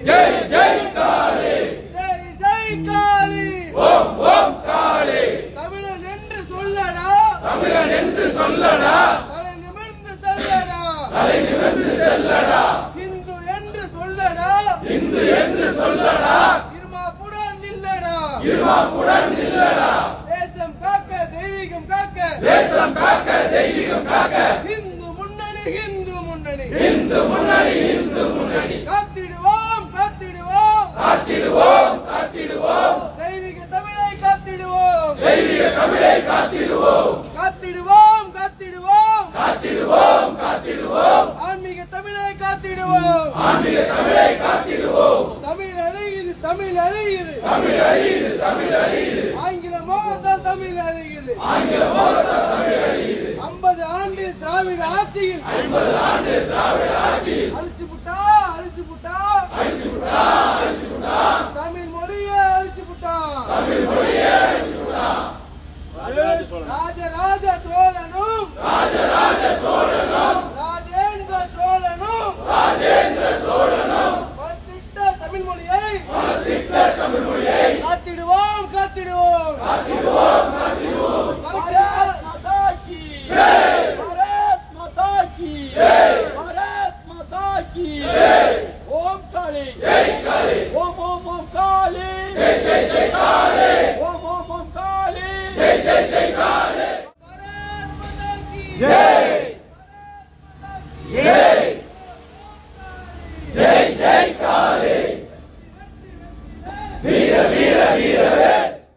ஜெய் ஜெய் காளி ஜெய் ஜெய் காளி ஓம் ஓம் காளி தமிழன் என்று சொல்லடா தமிழன் என்று சொல்லடா தலை நிமிர்ந்து செல்லடா தலை நிமிர்ந்து செல்லடா இந்து என்று சொல்லடா இந்து என்று சொல்லடா இருமாப்புடன் நில்லடா இருமாப்புடன் இல்லடா தேசம் காக்க தெய்வீகம் காக்க தேசம் காக்க தெய்வீகம் காக்க இந்து முன்னணி இந்து முன்னணி இந்து முன்னணி இந்து முன்னணி காத்திடுவோம் காத்திடுவோம் காத்திடுவோம் காத்திடுவோம் தெய்வீக தமிழை காத்திடுவோம் தெய்வீக தமிழை காத்திடுவோம் காத்திடுவோம் காத்திடுவோம் காத்திடுவோம் காத்திடுவோம் ஆன்மீக தமிழை காத்திடுவோம் ஆன்மீக தமிழை காத்திடுவோம் தமிழ் அழியுது தமிழ் அழியுது தமிழ் அழியுது தமிழ் அழியுது ஆங்கில மோகத்தான் தமிழ் அழியுது ஆங்கில மோகத்தால் தமிழ் அழியுது ஐம்பது ஆண்டு திராவிட ஆட்சியில் ஐம்பது ஆண்டு திராவிட ஆட்சியில் அழிச்சு புட்டா அழிச்சு புட்டா அழிச்சு விட்டா அழிச்சு விட்டா தமிழ் மொழியை அழிச்சு புட்டா தமிழ் மொழியை அழிச்சு விட்டா ராஜராஜ சோழனும் ராஜராஜ சோழனும் ராஜேந்திர சோழனும் ராஜேந்திர சோழனும் பத்திட்ட தமிழ் மொழியை திட்ட தமிழ் மொழியை காத்திடுவோம் காத்திடுவோம் காத்திடுவோம் காத்திடுவோம் மறக்க- माता की जय। भारत माता की जय। भारत माता की जय। ओम काली जय काली ओम ओम ओम काली जय जय जय काली ओम ओम ओम काली जय जय जय काली பாரத் மாதா கி जय जय जय जय काली वीर वीर वीर वे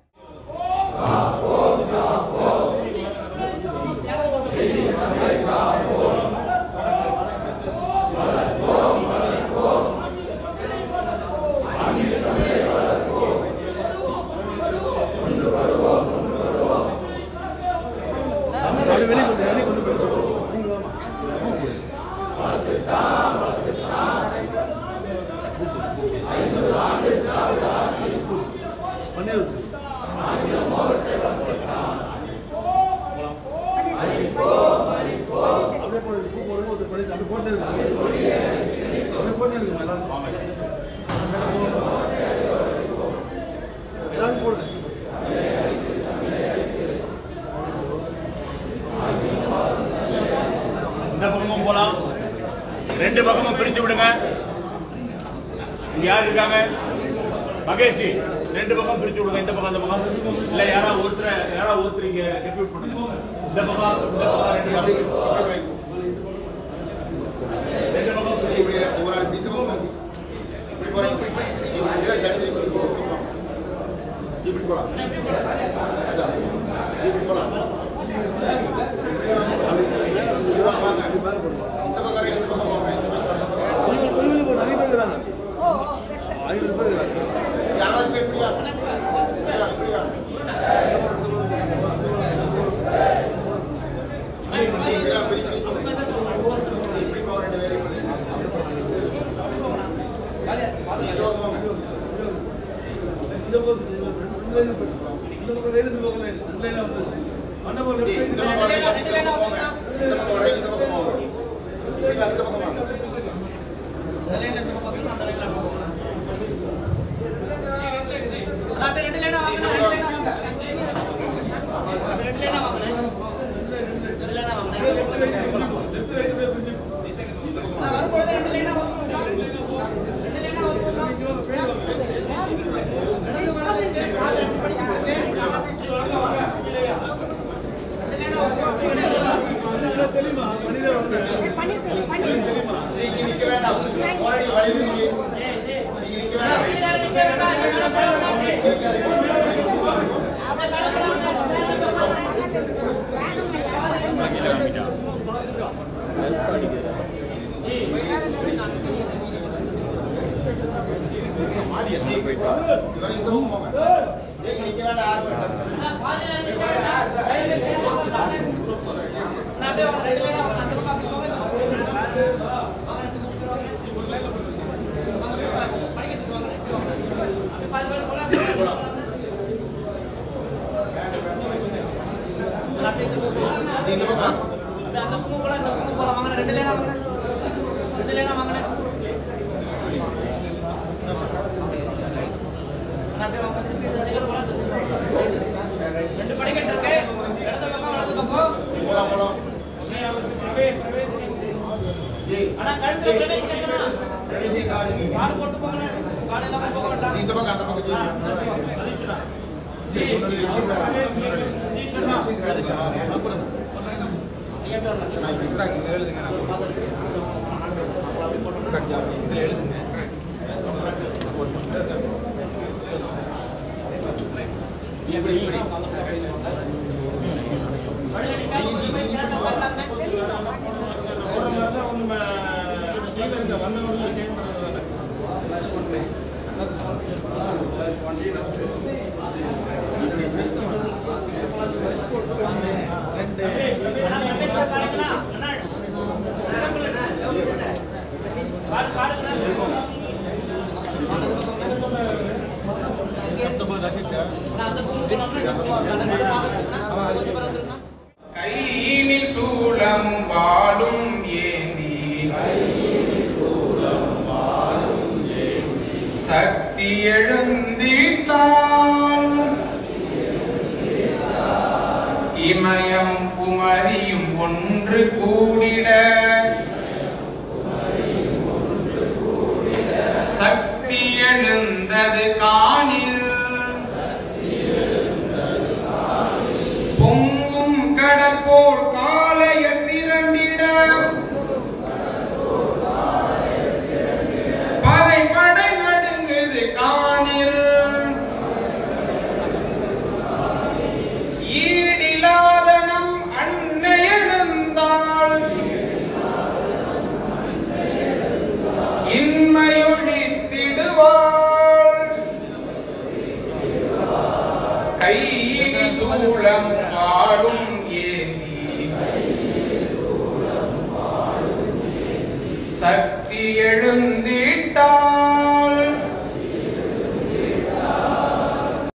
இந்த பக்கமும் போலாம் ரெண்டு பக்கமும் பிரிச்சு விடுங்க இங்க யார் இருக்காங்க மகேஷ் ரெண்டு பக்கம் பிரிச்சு விடுங்க இந்த பக்கம் இந்த பக்கம் இல்ல யாராவது ஒருத்தர் யாராவது ஒருத்தர் இங்க டெபியூட் பண்ணுங்க இந்த பக்கம் இந்த பக்கம் ரெண்டு பக்கம் ரெண்டு பக்கம் பிரிச்சு இப்படி போலாம் இப்படி போலாம் வாங்க இந்த பக்கம் இந்த பக்கம் போங்க இந்த பக்கம் யாராவது இப்படி வாங்க இப்படி வாங்க, இப்படி வாங்க. இப்படி வா, இப்படி வா. இப்படி போக ரெண்டு பேரும் நீ இதோ போங்க. நீ இந்த பக்கம் வரீங்க, இந்த பக்கம் போங்க. இந்த பக்கம் வரீங்க, இந்த பக்கம் போங்க. இப்படி வா, இந்த பக்கம் வாங்க. நீங்க நிக்க வேண்டாம் போராடி வழி நீங்க நீங்க நிக்க வேண்டாம் நீ போயிட்டு வா. இவன் இந்த பக்கம் போங்க. நீங்க நிக்க வேண்டாம் யாரும் வேண்டாம். போலாம். நீ இந்த பக்கம் வா. இந்த பக்கம் அந்த பக்கம் இப்படி இப்படி கையினில் சூளம் வாழும் ஏந்தி சக்தி எழுந்திட்டான் இமயம் குமரியும் ஒன்று கூடிட சக்தி எழுந்தது காணில் பொங்கும் கடற்போர் காலைய திரண்டிட படை படை நடுங்குது காணில் ஈடிலாத நம் அன்னை எழுந்தாள் இன்மையொழித்திடுவாள் கையினில் சூளம் வாடும்